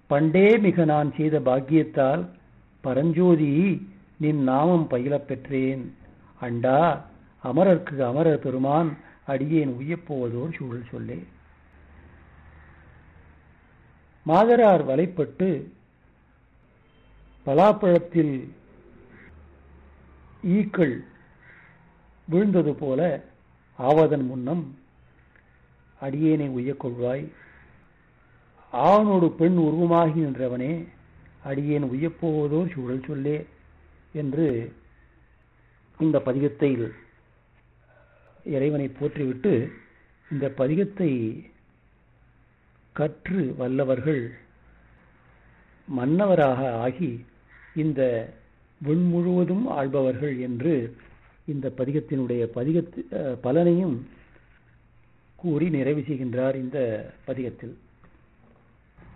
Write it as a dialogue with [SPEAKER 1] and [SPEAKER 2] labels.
[SPEAKER 1] பண்டே மிக நான் செய்த பாக்கியத்தால் பரஞ்சோதி நின் நாமம் பயிலப் பெற்றேன் அண்டா அமரர்க்கு அமரர் பெருமான் அடியேன் உய்யப்போவதோர் சூழல் சொல்லே மாதரார் வலைப்பட்டு பலாப்பழத்தில் ஈக்கள் வீழ்ந்தது போல ஆவதன் முன்னம் அடியேனை உய்யக் கொள்வாய் ஆவனோடு பெண் உருவமாகி நின்றவனே அடியேன் உய்யப்போவதோர் சூழல் சொல்லே என்று இந்த பதிகத்தில் இறைவனை போற்றிவிட்டு இந்த பதிகத்தை கற்று வல்லவர்கள் மன்னவராக ஆகி இந்த விண் முழுவதும் ஆள்பவர்கள் என்று இந்த பதிகத்தினுடைய பதிகத்து பலனையும் கூறி நிறைவு செய்கின்றார் இந்த பதிகத்தில்